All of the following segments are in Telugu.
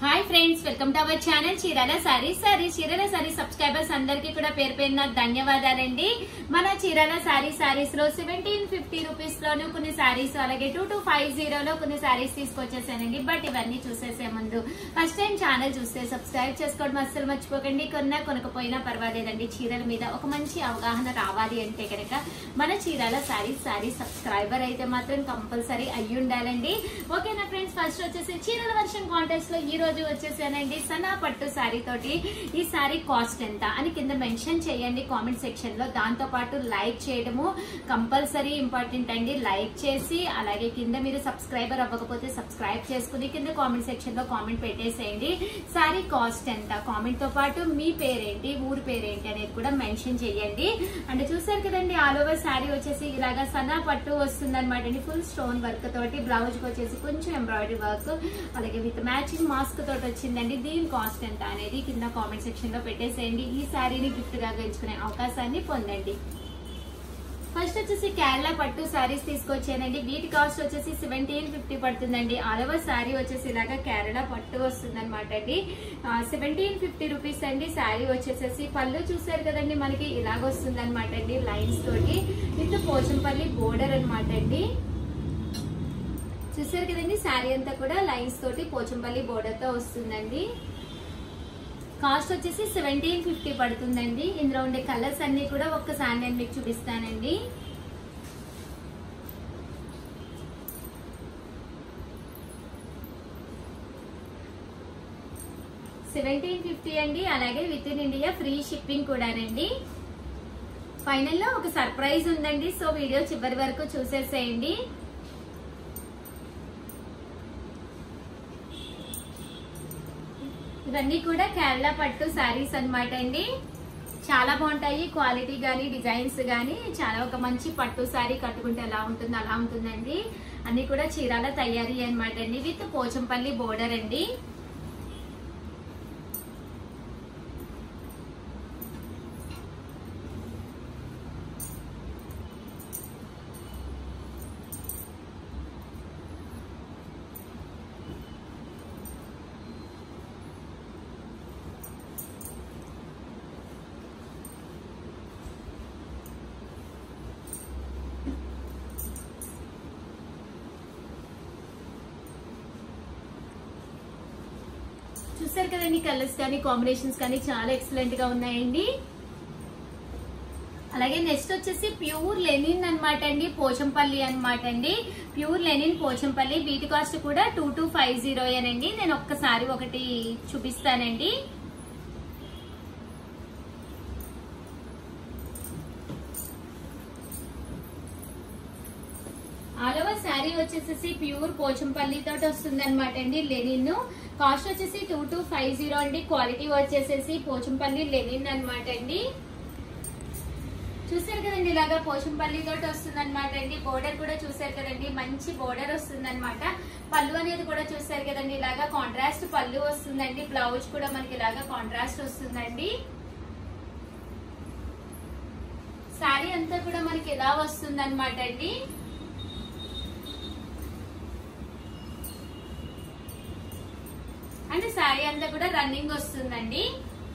hi friends welcome to our channel Chirala sorry sorry Chirala sari subscribers అందరికీ కూడా పేరు పేరున ధన్యవాదాలండి మన చీరాల సారీ సారీస్ లో సెవెంటీన్ ఫిఫ్టీ రూపీస్ లోను కొన్ని సారీస్ అలాగే టూ టూ ఫైవ్ జీరోలో కొన్ని సారీస్ తీసుకొచ్చేసానండి బట్ ఇవన్నీ చూసేసే ముందు ఫస్ట్ టైం ఛానల్ చూస్తే సబ్స్క్రైబ్ చేసుకోవడం అస్సలు మర్చిపోకండి కొన్నా కొనకపోయినా పర్వాలేదండి చీరల మీద ఒక మంచి అవగాహన రావాలి అంటే కనుక మన చీరాల సారీ సారీ సబ్స్క్రైబర్ అయితే మాత్రం కంపల్సరీ అయ్యి ఉండాలండి ఓకేనా ఫ్రెండ్స్ ఫస్ట్ వచ్చేసి చీరల వర్షం కాంటెస్ట్ లో ఈ రోజు వచ్చేసానండి సన్నా పట్టు శారీ తోటి ఈ శారీ కాస్ట్ ఎంత అని కింద మెన్షన్ చేయండి కామెంట్ సెక్షన్ లో దాంతో పాటు లైక్ చేయడము కంపల్సరీ ఇంపార్టెంట్ అండి లైక్ చేసి అలాగే కింద మీరు సబ్స్క్రైబర్ అవ్వకపోతే సబ్స్క్రైబ్ చేసుకుని కింద కామెంట్ సెక్షన్ లో కామెంట్ పెట్టేసేయండి శారీ కాస్ట్ ఎంత కామెంట్ తో పాటు మీ పేరేంటి ఊరి పేరేంటి అనేది కూడా మెన్షన్ చేయండి అంటే చూసారు కదండి ఆల్ ఓవర్ శారీ వచ్చేసి ఇలాగా సన్నా పట్టు వస్తుంది అనమాట అండి ఫుల్ స్టోన్ వర్క్ తోటి బ్లౌజ్ కి వచ్చేసి కొంచెం ఎంబ్రాయిడరీ వర్క్ అలాగే విత్ మ్యాచింగ్ మాస్క్ తోటి వచ్చిందండి దీని కాస్ట్ ఎంత అనేది కింద కామెంట్ సెక్షన్ లో పెట్టేసేయండి ఈ శారీని గిఫ్ట్ గా గెలుచుకునే అవకాశాన్ని పొందండి ఫస్ట్ వచ్చేసి కేరళ పట్టు శారీస్ తీసుకొచ్చానండి వీటి కాస్ట్ వచ్చేసి సెవెంటీన్ ఫిఫ్టీ పడుతుందండి ఆల్ ఓవర్ శారీ వచ్చేసి ఇలాగా కేరళ పట్టు వస్తుంది అనమాట అండి సెవెంటీన్ ఫిఫ్టీ రూపీస్ అండి శారీ వచ్చేసేసి పళ్ళు చూసారు కదండి మనకి ఇలాగ వస్తుంది అనమాట అండి లైన్స్ తోటి విత్ పోచంపల్లి బోర్డర్ అనమాట అండి చూసారు కదండి శారీ అంతా కూడా లైన్స్ తోటి పోచంపల్లి బోర్డర్ తో వస్తుందండి కాస్ట్ వచ్చేసి సెవెంటీన్ ఫిఫ్టీ పడుతుందండి ఇందులో ఉండే కలర్స్ అన్ని కూడా ఒక్కసారి నేను మీకు చూపిస్తానండి సెవెంటీన్ ఫిఫ్టీ అండి అలాగే within India free shipping కూడానండి ఫైనల్ లో ఒక సర్ప్రైజ్ ఉందండి సో వీడియో చివరి వరకు చూసేసేయండి ఇవన్నీ కూడా కేరళ పట్టు శారీస్ అన్నమాట అండి చాలా బాగుంటాయి క్వాలిటీ గానీ డిజైన్స్ గానీ చాలా ఒక మంచి పట్టు శారీ కట్టుకుంటే ఎలా ఉంటుంది అలా ఉంటుందండి అన్ని కూడా చీరాల తయారీ అనమాట అండి విత్ పోచంపల్లి బోర్డర్ అండి చూసారు కదండి కలర్స్ కానీ కాంబినేషన్స్ కానీ చాలా ఎక్సలెంట్ గా ఉన్నాయండి అలాగే నెక్స్ట్ వచ్చేసి ప్యూర్ లెనిన్ అనమాట అండి పోచంపల్లి అనమాట అండి ప్యూర్ లెనిన్ పోచంపల్లి వీటి కాస్ట్ కూడా టూ టూ ఫైవ్ జీరో అండి నేను ఒక్కసారి ఒకటి చూపిస్తానండి ఆల్ ఓవర్ శారీ వచ్చేసి ప్యూర్ పోచంపల్లి తోటి వస్తుంది అనమాట అండి లెనిన్ కాస్ట్ వచ్చేసి టూ టూ ఫైవ్ జీరో అండి క్వాలిటీ వచ్చేసేసి పోచంపల్లి లెనిన్ అనమాట అండి చూసారు కదండి ఇలాగా పోచంపల్లి తోటి వస్తుంది అనమాట అండి బోర్డర్ కూడా చూసారు కదండి మంచి బోర్డర్ వస్తుంది అనమాట పళ్ళు అనేది కూడా చూసారు కదండి ఇలాగా కాంట్రాస్ట్ పళ్ళు వస్తుందండి బ్లౌజ్ కూడా మనకి ఇలాగా కాంట్రాస్ట్ వస్తుందండి శారీ అంతా కూడా మనకి ఇలా వస్తుంది అనమాట అండి అంటే శారీ అంతా కూడా రన్నింగ్ వస్తుందండి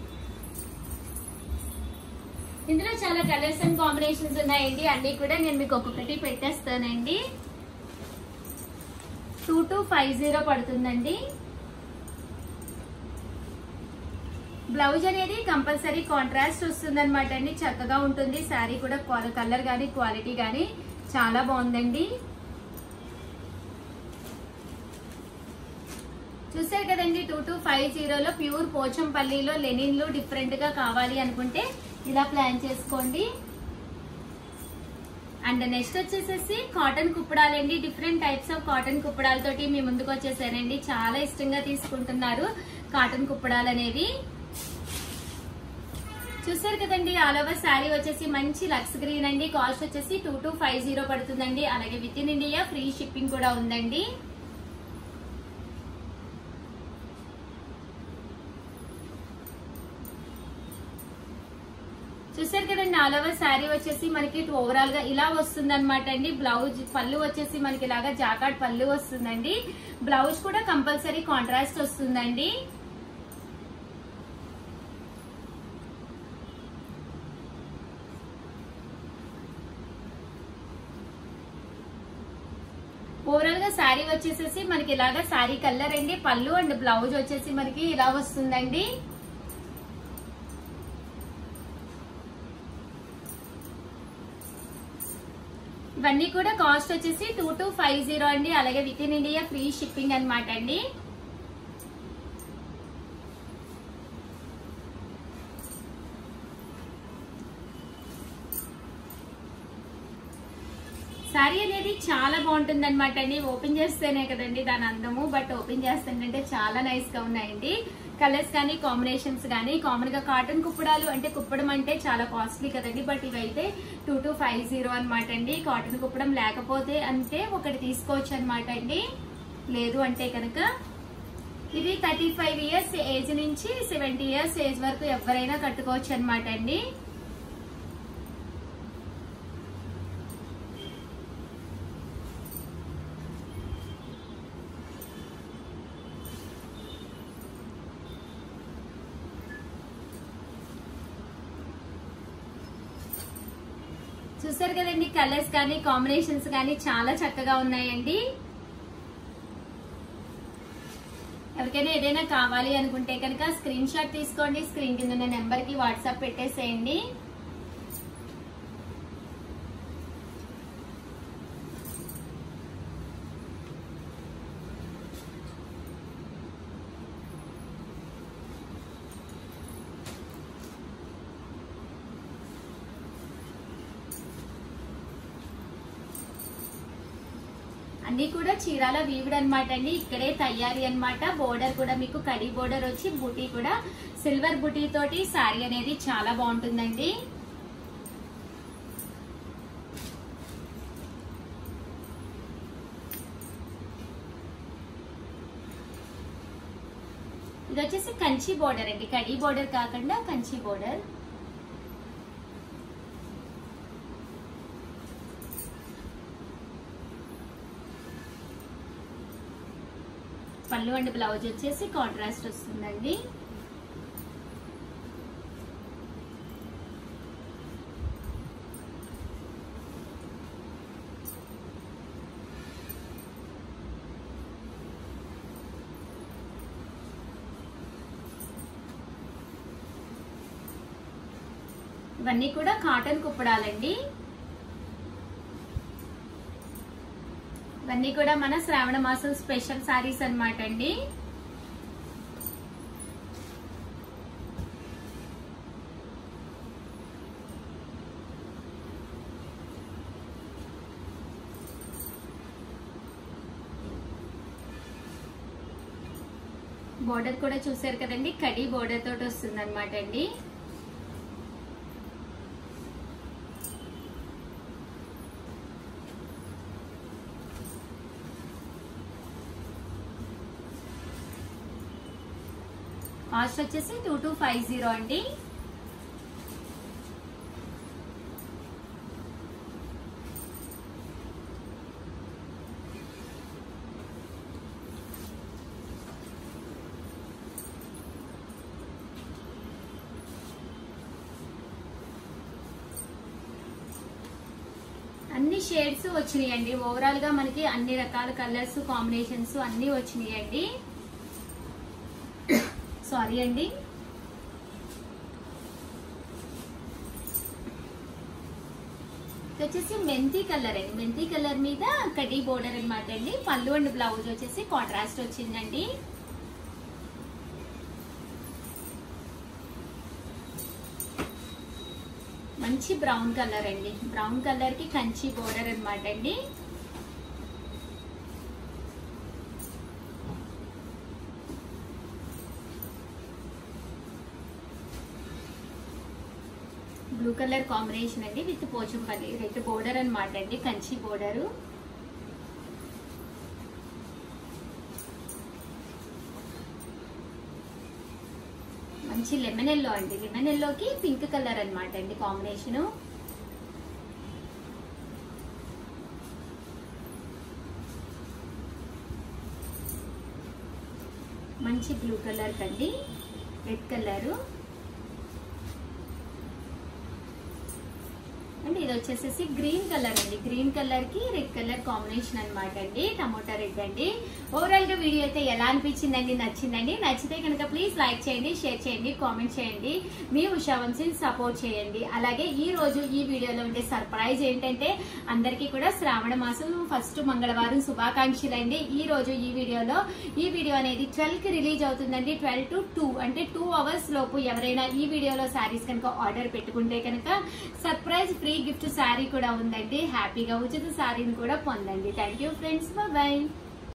ఇందులో చాలా కలర్స్ అండ్ కాంబినేషన్స్ ఉన్నాయండి అన్ని కూడా నేను మీకు ఒక్కొక్కటి పెట్టేస్తానండి టూ టూ ఫైవ్ జీరో పడుతుందండి బ్లౌజ్ అనేది కంపల్సరీ కాంట్రాస్ట్ వస్తుంది అనమాట అండి చక్కగా ఉంటుంది శారీ కూడా కలర్ కానీ క్వాలిటీ కానీ చాలా బాగుందండి చూసారు కదండి టూ టూ ఫైవ్ జీరోలో ప్యూర్ పోచంపల్లిలో లెనిన్లు డిఫరెంట్ గా కావాలి అనుకుంటే ఇలా ప్లాన్ చేసుకోండి అండ్ నెక్స్ట్ వచ్చేసేసి కాటన్ కుప్పడాలండి డిఫరెంట్ టైప్స్ ఆఫ్ కాటన్ కుప్పడాలతోటి మీ ముందుకు వచ్చేసానండి చాలా ఇష్టంగా తీసుకుంటున్నారు కాటన్ కుప్పడాలు అనేవి చూసారు కదండి ఆల్ ఓవర్ శారీ వచ్చేసి మంచి లక్స్ గ్రీన్ అండి కాస్ట్ వచ్చేసి టూ టూ ఫైవ్ జీరో పడుతుందండి అలాగే within India free shipping కూడా ఉందండి చూసారు కదండి ఆల్ ఓవర్ శారీ వచ్చేసి మనకి ఓవరాల్ గా ఇలా వస్తుంది అనమాట అండి బ్లౌజ్ పళ్ళు వచ్చేసి మనకి ఇలాగా జాకాట్ పళ్ళు వస్తుందండి బ్లౌజ్ కూడా కంపల్సరీ కాంట్రాస్ట్ వస్తుందండి ఓవరాల్ గా శారీ వచ్చేసేసి మనకి ఇలాగా శారీ కలర్ అండి పళ్ళు అండ్ బ్లౌజ్ వచ్చేసి మనకి ఇలా వస్తుందండి ఇవన్నీ కూడా కాస్ట్ వచ్చేసి టూ టూ ఫైవ్ జీరో అండి అలాగే within India free shipping అనమాట అండి శారీ అనేది చాలా బాగుంటుంది అనమాట అండి ఓపెన్ చేస్తేనే కదండి దాని అందము బట్ ఓపెన్ చేస్తుంటే చాలా నైస్ గా ఉన్నాయండి కలర్స్ కానీ కాంబినేషన్స్ కానీ కామన్ గా కాటన్ కుప్పడాలు అంటే కుప్పడం అంటే చాలా కాస్ట్లీ కదండి బట్ ఇవైతే టూ టూ ఫైవ్ జీరో అనమాట అండి కాటన్ కుప్పడం లేకపోతే అంటే ఒకటి తీసుకోవచ్చు అనమాట అండి లేదు అంటే కనుక ఇది థర్టీ ఫైవ్ ఇయర్స్ ఏజ్ నుంచి సెవెంటీ ఇయర్స్ ఏజ్ వరకు ఎవరైనా కట్టుకోవచ్చు అనమాట అండి చూసారు కదండి కలర్స్ కానీ కాంబినేషన్స్ కానీ చాలా చక్కగా ఉన్నాయండి ఎవరికైనా ఏదైనా కావాలి అనుకుంటే కనుక స్క్రీన్ షాట్ తీసుకోండి స్క్రీన్ కింద ఉన్న నెంబర్ కి వాట్సాప్ పెట్టేసేయండి అన్ని కూడా చీరాల వీవుడు అనమాట అండి ఇక్కడే తయారీ అన్నమాట బోర్డర్ కూడా మీకు కడి బోర్డర్ వచ్చి బుటీ కూడా సిల్వర్ బుటీ తోటి శారీ అనేది చాలా బాగుంటుందండి ఇది వచ్చేసి కంచి బోర్డర్ అండి కడి బోర్డర్ కాకుండా కంచి బోర్డర్ పళ్ళు అండ్ బ్లౌజ్ వచ్చేసి కాంట్రాస్ట్ వస్తుందండి ఇవన్నీ కూడా కాటన్ కుప్పడాలండి ఇవన్నీ కూడా మన శ్రావణ మాసం స్పెషల్ సారీస్ అన్నమాట అండి బోర్డర్ కూడా చూసారు కదండి కడి బోర్డర్ తోటి వస్తుంది అనమాట అండి కాస్ట్ వచ్చేసి టూ టూ ఫైవ్ జీరో అండి అన్ని షేడ్స్ వచ్చినాయండి ఓవరాల్ గా మనకి అన్ని రకాల కలర్స్ కాంబినేషన్స్ అన్ని వచ్చినాయండి సారీ అండి ఇది వచ్చేసి మెంతి కలర్ అండి మెంతి కలర్ మీద కడ్డీ బోర్డర్ అన్నమాట అండి పళ్ళు అండ్ బ్లౌజ్ వచ్చేసి కాంట్రాస్ట్ వచ్చిందండి మంచి బ్రౌన్ కలర్ అండి బ్రౌన్ కలర్ కి కంచి బోర్డర్ అన్నమాట అండి బ్లూ కలర్ కాంబినేషన్ అండి విత్ పోచంపల్లి రెడ్ బోర్డర్ అన్నమాట అండి కంచి బోర్డరు మంచి లెమన్ ఎల్లో అండి లెమన్ ఎల్లోకి పింక్ కలర్ అన్నమాట అండి కాంబినేషన్ మంచి బ్లూ కలర్ కండి రెడ్ కలరు అండ్ ఇది వచ్చేసేసి గ్రీన్ కలర్ అండి గ్రీన్ కలర్ కి రెడ్ కలర్ కాంబినేషన్ అన్నమాట అండి టమోటా రెడ్ అండి ఓవరాల్ గా వీడియో అయితే ఎలా అనిపించిందండి నచ్చిందండి నచ్చితే కనుక ప్లీజ్ లైక్ చేయండి షేర్ చేయండి కామెంట్ చేయండి మీ ఉషా వంశీని సపోర్ట్ చేయండి అలాగే ఈ రోజు ఈ వీడియోలో ఉండే సర్ప్రైజ్ ఏంటంటే అందరికీ కూడా శ్రావణ మాసం ఫస్ట్ మంగళవారం శుభాకాంక్షలు అండి ఈ రోజు ఈ వీడియోలో ఈ వీడియో అనేది ట్వెల్వ్ కి రిలీజ్ అవుతుందండి ట్వెల్వ్ టు టూ అంటే టూ అవర్స్ లోపు ఎవరైనా ఈ వీడియోలో శారీస్ కనుక ఆర్డర్ పెట్టుకుంటే కనుక సర్ప్రైజ్ ఫ్రీ గిఫ్ట్ శారీ కూడా ఉందండి హ్యాపీగా ఉచిత శారీని కూడా పొందండి థ్యాంక్ యూ ఫ్రెండ్స్ బాయ్